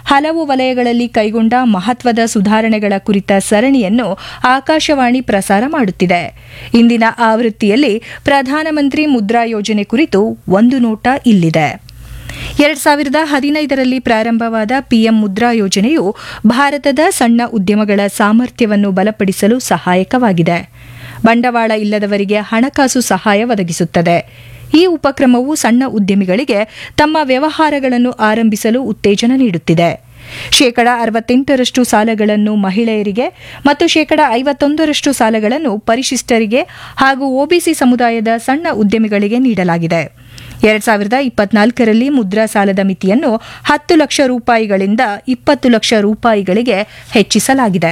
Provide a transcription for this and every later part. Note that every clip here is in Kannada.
ಹಲವು ವಲಯಗಳಲ್ಲಿ ಕೈಗೊಂಡ ಮಹತ್ವದ ಸುಧಾರಣೆಗಳ ಕುರಿತ ಸರಣಿಯನ್ನು ಆಕಾಶವಾಣಿ ಪ್ರಸಾರ ಮಾಡುತ್ತಿದೆ ಇಂದಿನ ಆವೃತ್ತಿಯಲ್ಲಿ ಪ್ರಧಾನಮಂತ್ರಿ ಮುದ್ರಾ ಯೋಜನೆ ಕುರಿತು ಒಂದು ನೋಟ ಇಲ್ಲಿದೆ ಎರಡ್ ಸಾವಿರದ ಹದಿನೈದರಲ್ಲಿ ಪ್ರಾರಂಭವಾದ ಪಿಎಂ ಮುದ್ರಾ ಯೋಜನೆಯು ಭಾರತದ ಸಣ್ಣ ಉದ್ಯಮಗಳ ಸಾಮರ್ಥ್ಯವನ್ನು ಬಲಪಡಿಸಲು ಸಹಾಯಕವಾಗಿದೆ ಬಂಡವಾಳ ಇಲ್ಲದವರಿಗೆ ಹಣಕಾಸು ಸಹಾಯ ಒದಗಿಸುತ್ತದೆ ಈ ಉಪಕ್ರಮವು ಸಣ್ಣ ಉದ್ಯಮಿಗಳಿಗೆ ತಮ್ಮ ವ್ಯವಹಾರಗಳನ್ನು ಆರಂಭಿಸಲು ಉತ್ತೇಜನ ನೀಡುತ್ತಿದೆ ಶೇಕಡ ಅರವತ್ತೆಂಟರಷ್ಟು ಸಾಲಗಳನ್ನು ಮಹಿಳೆಯರಿಗೆ ಮತ್ತು ಶೇಕಡ ಐವತ್ತೊಂದರಷ್ಟು ಸಾಲಗಳನ್ನು ಪರಿಶಿಷ್ಟರಿಗೆ ಹಾಗೂ ಒಬಿಸಿ ಸಮುದಾಯದ ಸಣ್ಣ ಉದ್ಯಮಿಗಳಿಗೆ ನೀಡಲಾಗಿದೆ ಎರಡ್ ಸಾವಿರದ ಇಪ್ಪತ್ನಾಲ್ಕರಲ್ಲಿ ಮುದ್ರಾ ಸಾಲದ ಮಿತಿಯನ್ನು ಹತ್ತು ಲಕ್ಷ ರೂಪಾಯಿಗಳಿಂದ ಇಪ್ಪತ್ತು ಲಕ್ಷ ರೂಪಾಯಿಗಳಿಗೆ ಹೆಚ್ಚಿಸಲಾಗಿದೆ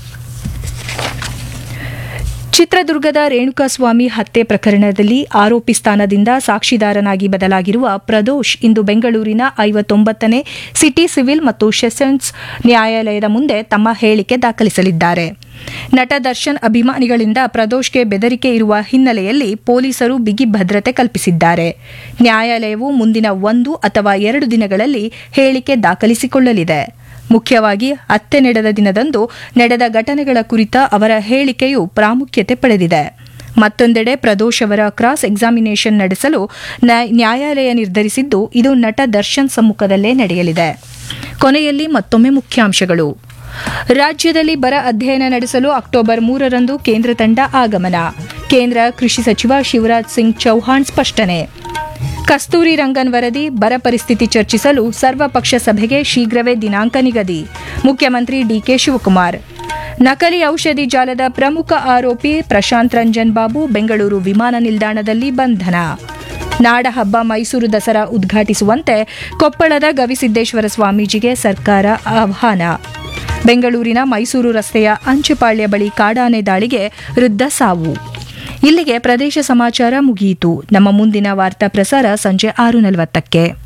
ಚಿತ್ರದುರ್ಗದ ರೇಣುಕಾಸ್ವಾಮಿ ಹತ್ಯೆ ಪ್ರಕರಣದಲ್ಲಿ ಆರೋಪಿ ಸ್ಥಾನದಿಂದ ಸಾಕ್ಷಿದಾರನಾಗಿ ಬದಲಾಗಿರುವ ಪ್ರದೋಷ್ ಇಂದು ಬೆಂಗಳೂರಿನ ಐವತ್ತೊಂಬತ್ತನೇ ಸಿಟಿ ಸಿವಿಲ್ ಮತ್ತು ಸೆಷನ್ಸ್ ನ್ಯಾಯಾಲಯದ ಮುಂದೆ ತಮ್ಮ ಹೇಳಿಕೆ ದಾಖಲಿಸಲಿದ್ದಾರೆ ನಟ ದರ್ಶನ್ ಅಭಿಮಾನಿಗಳಿಂದ ಪ್ರದೋಷ್ಗೆ ಬೆದರಿಕೆ ಇರುವ ಹಿನ್ನೆಲೆಯಲ್ಲಿ ಪೊಲೀಸರು ಬಿಗಿ ಭದ್ರತೆ ಕಲ್ಪಿಸಿದ್ದಾರೆ ನ್ಯಾಯಾಲಯವು ಮುಂದಿನ ಒಂದು ಅಥವಾ ಎರಡು ದಿನಗಳಲ್ಲಿ ಹೇಳಿಕೆ ದಾಖಲಿಸಿಕೊಳ್ಳಲಿದೆ ಮುಖ್ಯವಾಗಿ ಹತ್ಯೆ ನಡೆದ ದಿನದಂದು ನಡೆದ ಘಟನೆಗಳ ಕುರಿತ ಅವರ ಹೇಳಿಕೆಯು ಪ್ರಾಮುಖ್ಯತೆ ಪಡೆದಿದೆ ಮತ್ತೊಂದೆಡೆ ಪ್ರದೋಷ್ ಅವರ ಕ್ರಾಸ್ ಎಕ್ಸಾಮಿನೇಷನ್ ನಡೆಸಲು ನ್ಯಾಯಾಲಯ ನಿರ್ಧರಿಸಿದ್ದು ಇದು ನಟ ದರ್ಶನ್ ಸಮ್ಮುಖದಲ್ಲೇ ನಡೆಯಲಿದೆ ಕೊನೆಯಲ್ಲಿ ಮತ್ತೊಮ್ಮೆ ಮುಖ್ಯಾಂಶಗಳು ರಾಜ್ಯದಲ್ಲಿ ಬರ ಅಧ್ಯಯನ ನಡೆಸಲು ಅಕ್ಟೋಬರ್ ಮೂರರಂದು ಕೇಂದ್ರ ತಂಡ ಆಗಮನ ಕೇಂದ್ರ ಕೃಷಿ ಸಚಿವ ಶಿವರಾಜ್ ಸಿಂಗ್ ಚೌಹಾಣ್ ಸ್ಪಷ್ಟನೆ ಕಸ್ತೂರಿ ರಂಗನ್ ವರದಿ ಬರ ಪರಿಸ್ಥಿತಿ ಚರ್ಚಿಸಲು ಸರ್ವಪಕ್ಷ ಸಭೆಗೆ ಶೀಘ್ರವೇ ದಿನಾಂಕ ನಿಗದಿ ಮುಖ್ಯಮಂತ್ರಿ ಡಿಕೆ ಶಿವಕುಮಾರ್ ನಕಲಿ ಔಷಧಿ ಜಾಲದ ಪ್ರಮುಖ ಆರೋಪಿ ಪ್ರಶಾಂತ್ ರಂಜನ್ ಬಾಬು ಬೆಂಗಳೂರು ವಿಮಾನ ನಿಲ್ದಾಣದಲ್ಲಿ ಬಂಧನ ನಾಡಹಬ್ಬ ಮೈಸೂರು ದಸರಾ ಉದ್ಘಾಟಿಸುವಂತೆ ಕೊಪ್ಪಳದ ಗವಿಸಿದ್ದೇಶ್ವರ ಸ್ವಾಮೀಜಿಗೆ ಸರ್ಕಾರ ಆಹ್ವಾನ ಬೆಂಗಳೂರಿನ ಮೈಸೂರು ರಸ್ತೆಯ ಅಂಚುಪಾಳ್ಯ ಬಳಿ ಕಾಡಾನೆ ದಾಳಿಗೆ ವೃದ್ಧ ಸಾವು ಇಲ್ಲಿಗೆ ಪ್ರದೇಶ ಸಮಾಚಾರ ಮುಗಿಯಿತು ನಮ್ಮ ಮುಂದಿನ ವಾರ್ತಾ ಪ್ರಸಾರ ಸಂಜೆ ಆರು ನಲವತ್ತಕ್ಕೆ